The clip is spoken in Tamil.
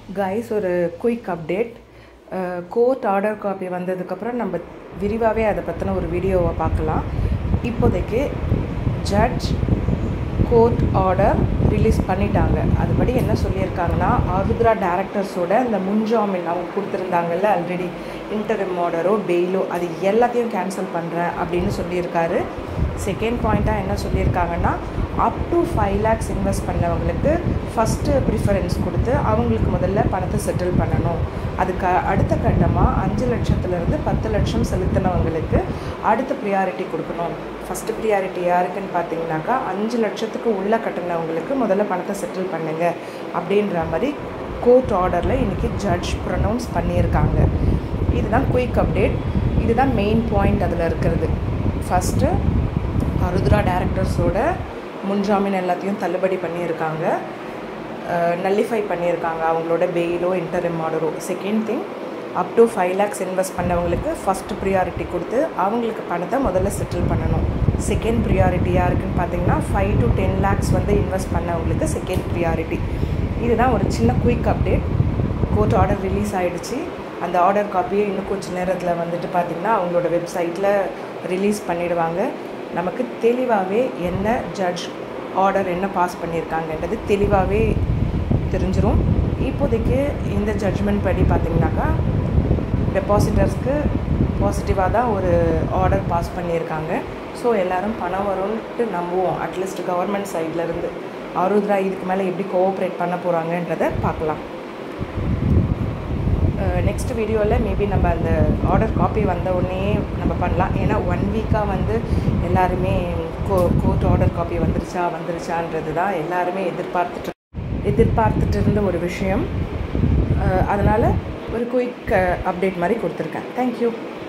கைஸ் ஒரு quick update court order copy வந்ததுக்கப்புறம் நம்ம விரிவாகவே அதை பற்றின ஒரு வீடியோவை பார்க்கலாம் இப்போதைக்கு ஜட்ஜ் கோர்ட் ஆர்டர் ரிலீஸ் பண்ணிட்டாங்க அதுபடி என்ன சொல்லியிருக்காங்கன்னா ஆருத்ரா டேரக்டர்ஸோட இந்த முன்ஜாமீன் அவங்க கொடுத்துருந்தாங்கல்ல ஆல்ரெடி இன்டர்ம் ஆர்டரோ பெயிலோ அது எல்லாத்தையும் கேன்சல் பண்ணுறேன் அப்படின்னு சொல்லியிருக்காரு செகண்ட் பாயிண்ட்டாக என்ன சொல்லியிருக்காங்கன்னா up to five lakhs invest பண்ணவங்களுக்கு ஃபஸ்ட்டு ப்ரிஃபரன்ஸ் கொடுத்து அவங்களுக்கு முதல்ல பணத்தை செட்டில் பண்ணணும் அதுக்கு அடுத்த கட்டமாக அஞ்சு லட்சத்துலேருந்து பத்து லட்சம் செலுத்தினவங்களுக்கு அடுத்த ப்ரியாரிட்டி கொடுக்கணும் ஃபஸ்ட்டு ப்ரியாரிட்டி யாருக்குன்னு பார்த்தீங்கன்னாக்கா அஞ்சு லட்சத்துக்கு உள்ளே கட்டினவங்களுக்கு முதல்ல பணத்தை செட்டில் பண்ணுங்க அப்படின்ற மாதிரி கோர்ட் ஆர்டரில் இன்றைக்கி ஜட்ஜ் ப்ரொனவுன்ஸ் பண்ணியிருக்காங்க இதுதான் குயிக் அப்டேட் இதுதான் மெயின் பாயிண்ட் அதில் இருக்கிறது ஃபஸ்ட்டு அருத்ரா டேரக்டர்ஸோட முன்ஜாமீன் எல்லாத்தையும் தள்ளுபடி பண்ணியிருக்காங்க நல்லிஃபை பண்ணியிருக்காங்க அவங்களோட பெயிலோ இன்டர்ம் ஆர்டரோ second thing up to five lakhs invest பண்ணவங்களுக்கு ஃபஸ்ட்டு ப்ரியாரிட்டி கொடுத்து அவங்களுக்கு பணத்தை முதல்ல செட்டில் பண்ணணும் செகண்ட் ப்ரியாரிட்டி யாருக்குன்னு பார்த்தீங்கன்னா ஃபைவ் டு டென் லேக்ஸ் வந்து இன்வெஸ்ட் பண்ணவங்களுக்கு செகண்ட் ப்ரியாரிட்டி இதுதான் ஒரு சின்ன quick update court order release ஆகிடுச்சு அந்த ஆர்டர் காப்பியை இன்னும் கொஞ்சம் நேரத்தில் வந்துட்டு பார்த்திங்கன்னா அவங்களோட வெப்சைட்டில் ரிலீஸ் பண்ணிடுவாங்க நமக்கு தெளிவாகவே என்ன ஜட்ஜ் ஆர்டர் என்ன பாஸ் பண்ணியிருக்காங்கன்றது தெளிவாகவே தெரிஞ்சிடும் இப்போதைக்கு இந்த ஜட்ஜ்மெண்ட் படி பார்த்திங்கனாக்கா டெபாசிட்டர்ஸ்க்கு பாசிட்டிவாக தான் ஒரு ஆர்டர் பாஸ் பண்ணியிருக்காங்க ஸோ எல்லோரும் பணம் வரும்ன்ட்டு நம்புவோம் அட்லீஸ்ட் கவர்மெண்ட் சைட்லேருந்து ஆருத்ரா இதுக்கு மேலே எப்படி கோஆப்ரேட் பண்ண போகிறாங்கன்றதை பார்க்கலாம் நெக்ஸ்ட் வீடியோவில் மேபி நம்ம அந்த ஆர்டர் காப்பி வந்த உடனே நம்ம பண்ணலாம் ஏன்னா ஒன் வீக்காக வந்து எல்லாருமே கோ கோர்ட் ஆர்டர் காப்பி வந்துருச்சா வந்துருச்சான்றது தான் எல்லாருமே எதிர்பார்த்துட்டு எதிர்பார்த்துட்டு இருந்த ஒரு விஷயம் அதனால் ஒரு குயிக் அப்டேட் மாதிரி கொடுத்துருக்கேன் தேங்க்யூ